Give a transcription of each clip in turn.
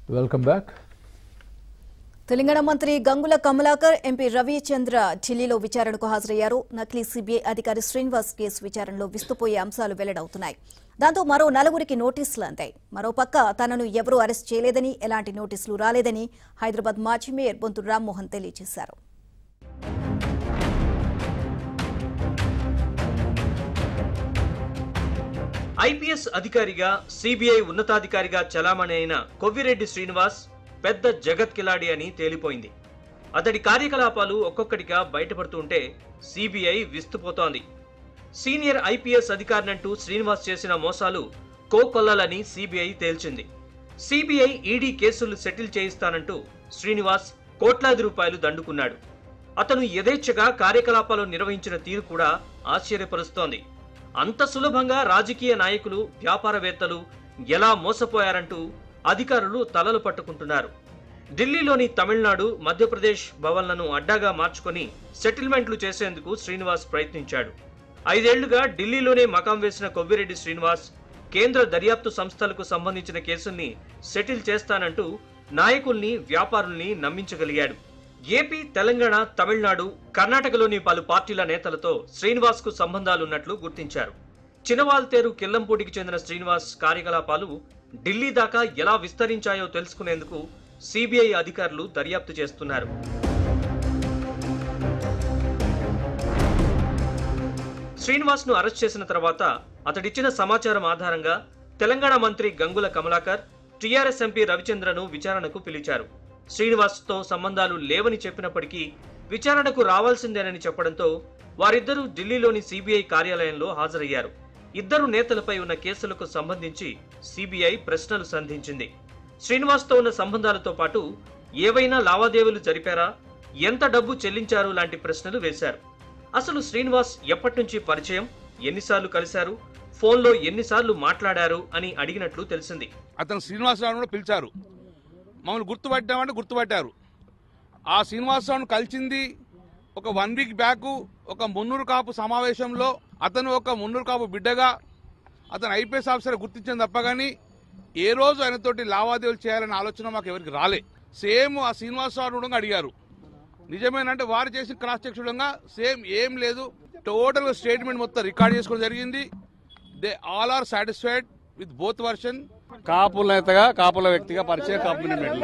welcome back Telangana మంత్రి Gangula Kamalakar MP Ravichandra ఢిల్లీలో విచారణకు హాజరయ్యారు నకిలీ సీబీఐ అధికారి శ్రీనివాస్ కేసు విచారణలో విస్తుపోయే అంశాలు వెల్లడవుతున్నాయి దాంతో మరో నలుగురికి నోటీసులు అందాయి మరోపక్క తనను ఎవరూ అరెస్ట్ చేయలేదని ఎలాంటి నోటీసులు రాలేదని హైదరాబాద్ మాజీ మేయర్ బొంతు రామ్మోహన్ తెలియజేశారు ఐపీఎస్ అధికారిగా సిబిఐ ఉన్నతాధికారిగా చలామణి అయిన కొవ్విరెడ్డి శ్రీనివాస్ పెద్ద జగత్ కిలాడి అని తేలిపోయింది అతడి కార్యకలాపాలు ఒక్కొక్కటిగా బయటపడుతుంటే సిబిఐ విస్తుపోతోంది సీనియర్ ఐపీఎస్ అధికారినంటూ శ్రీనివాస్ చేసిన మోసాలు కోకొల్లలని సిబిఐ తేల్చింది సిబిఐ ఈడీ కేసులు సెటిల్ చేయిస్తానంటూ శ్రీనివాస్ కోట్లాది రూపాయలు దండుకున్నాడు అతను యథేచ్ఛగా కార్యకలాపాలు నిర్వహించిన తీరు కూడా ఆశ్చర్యపరుస్తోంది అంత సులభంగా రాజకీయ నాయకులు వ్యాపారవేత్తలు ఎలా మోసపోయారంటూ అధికారులు తలలు పట్టుకుంటున్నారు ఢిల్లీలోని తమిళనాడు మధ్యప్రదేశ్ భవన్లను అడ్డాగా మార్చుకొని సెటిల్మెంట్లు చేసేందుకు శ్రీనివాస్ ప్రయత్నించాడు ఐదేళ్లుగా ఢిల్లీలోనే మకాం వేసిన కొవ్విరెడ్డి శ్రీనివాస్ కేంద్ర దర్యాప్తు సంస్థలకు సంబంధించిన కేసుల్ని సెటిల్ చేస్తానంటూ నాయకుల్ని వ్యాపారుల్ని నమ్మించగలిగాడు ఏపీ తెలంగాణ తమిళనాడు కర్ణాటకలోని పలు పార్టీల నేతలతో శ్రీనివాస్ కు సంబంధాలున్నట్లు గుర్తించారు చినవాల్తేరు కిల్లంపూడికి చెందిన శ్రీనివాస్ కార్యకలాపాలు ఢిల్లీ దాకా ఎలా విస్తరించాయో తెలుసుకునేందుకు సిబిఐ అధికారులు దర్యాప్తు చేస్తున్నారు శ్రీనివాస్ ను అరెస్ట్ చేసిన తర్వాత అతడిచ్చిన సమాచారం ఆధారంగా తెలంగాణ మంత్రి గంగుల కమలాకర్ టీఆర్ఎస్ ఎంపీ రవిచంద్రను విచారణకు పిలిచారు శ్రీనివాస్ తో సంబంధాలు లేవని చెప్పినప్పటికీ విచారణకు రావాల్సిందేనని చెప్పడంతో వారిద్దరూ ఢిల్లీలోని సిబిఐ కార్యాలయంలో హాజరయ్యారు ఇద్దరు నేతలపై ఉన్న కేసులకు సంబంధించి సిబిఐ ప్రశ్నలు సంధించింది శ్రీనివాస్తో ఉన్న సంబంధాలతో పాటు ఏవైనా లావాదేవీలు జరిపారా ఎంత డబ్బు చెల్లించారు లాంటి ప్రశ్నలు వేశారు అసలు శ్రీనివాస్ ఎప్పటి నుంచి పరిచయం ఎన్నిసార్లు కలిశారు ఫోన్లో ఎన్నిసార్లు మాట్లాడారు అని అడిగినట్లు తెలిసింది అతను శ్రీనివాసరావును కూడా పిలిచారు మమ్మల్ని గుర్తుపట్టామంటే గుర్తుపట్టారు ఆ శ్రీనివాసరావును కలిసింది ఒక వన్ వీక్ బ్యాక్ ఒక మున్నూరు కాపు సమావేశంలో అతను ఒక మున్నూరు కాపు బిడ్డగా అతను ఐపీఎస్ ఆఫీసర్ గుర్తించిన తప్ప కానీ ఏ రోజు ఆయనతోటి లావాదేవీలు చేయాలనే ఆలోచన మాకు ఎవరికి రాలే సేమ్ ఆ శ్రీనివాసరావు కూడా అడిగారు నిజమేనంటే వారు చేసిన క్రాస్ చెక్ చూడంగా సేమ్ ఏం లేదు టోటల్ స్టేట్మెంట్ మొత్తం రికార్డ్ చేసుకోవడం జరిగింది they all are satisfied with both version కాపుల నేతగా కాపుల వ్యక్తిగా పరిచయం కాంప్లిమెంట్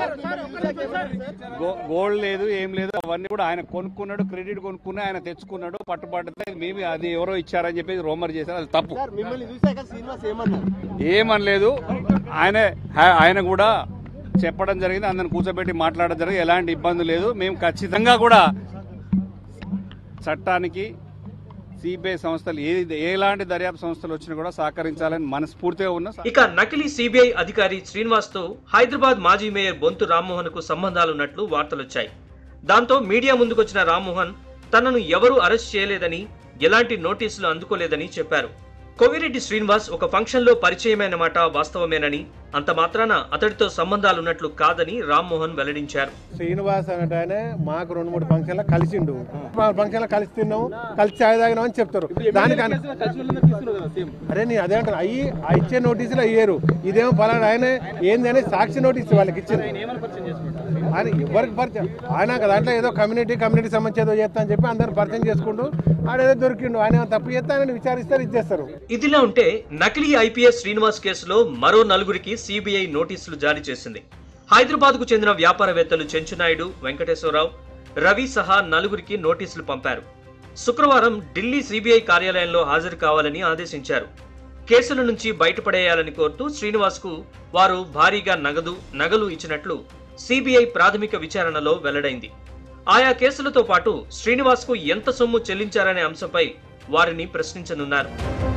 గోల్డ్ లేదు ఏం లేదు అవన్నీ కూడా ఆయన కొనుక్కున్నాడు క్రెడిట్ కొనుక్కుని ఆయన తెచ్చుకున్నాడు పట్టుబడితే మేము అది ఎవరో ఇచ్చారని చెప్పి రోమర్ చేశారు అది తప్పు మిమ్మల్ని చూసాక శ్రీనివాస్ ఏమన్నారు ఏమనలేదు ఆయనే హా- ఆయన కూడా చెప్పడం జరిగింది అందరిని కూర్చోబెట్టి మాట్లాడడం జరిగింది ఎలాంటి ఇబ్బంది లేదు మేము ఖచ్చితంగా కూడా చట్టానికి సిబిఐ సంస్థలు ఏ ఎలాంటి దర్యాప్తు సంస్థలు వచ్చినా కూడా సహకరించాలని మనస్ఫూర్తిగా ఉన్న ఇక నకిలీ సిబిఐ అధికారి శ్రీనివాస్ తో హైదరాబాద్ మాజీ మేయర్ బొంతు రామ్మోహన్ కు సంబంధాలున్నట్లు వార్తలొచ్చాయి దాంతో మీడియా ముందుకొచ్చిన రామ్మోహన్ తనను ఎవరూ అరెస్ట్ చేయలేదని ఎలాంటి నోటీసులు అందుకోలేదని చెప్పారు కోవిరెడ్డి శ్రీనివాస్ ఒక ఫంక్షన్ లో పరిచయమైన మాట వాస్తవమేనని అంత మాత్రాన అతడితో సంబంధాలున్నట్లు కాదని రామ్మోహన్ వెల్లడించారు శ్రీనివాస్ అంటే ఆయన మాకు రెండు మూడు ఫంక్షన్లో కలిసిండు మా ఫంక్షన్లో కలిసి తిన్నాము కలిసి చాయ్ తాగినాం అని చెప్తారు దానికన్నా అరే నేను అదే అంటాను అయ్యి ఆ ఇచ్చే నోటీసులు అయ్యారు ఇదేమో పలానా ఆయన ఏంది అని సాక్షి నోటీస్ వాళ్ళకి ఇచ్చింది ఆయన ఎవరికి పరిచయం ఆయన ఒక దాంట్లో ఏదో కమ్యూనిటీ కమ్యూనిటీ సంబంధించి ఏదో చేస్తా అని చెప్పి అందరు పరిచయం చేసుకుంటూ ఆడేదో దొరికిండు ఆయన ఏమో తప్పు చేస్తా ఆయన విచారిస్తారు ఇచ్చేస్తారు ఇదిలా ఉంటే నకిలీ ఐపీఎస్ శ్రీనివాస్ కేసులో మరో నలుగురికి సిబిఐ నోటీసులు జారీ చేసింది హైదరాబాద్ కు చెందిన వ్యాపారవేత్తలు చెంచునాయుడు వెంకటేశ్వరరావు రవి సహా నలుగురికి నోటీసులు పంపారు శుక్రవారం ఢిల్లీ సిబిఐ కార్యాలయంలో హాజరు కావాలని ఆదేశించారు కేసుల నుంచి బయటపడేయాలని కోరుతూ శ్రీనివాస్ కు వారు భారీగా నగదు నగలు ఇచ్చినట్లు సిబిఐ ప్రాథమిక విచారణలో వెల్లడైంది ఆయా కేసులతో పాటు శ్రీనివాస్ కు ఎంత సొమ్ము చెల్లించారనే అంశంపై వారిని ప్రశ్నించనున్నారు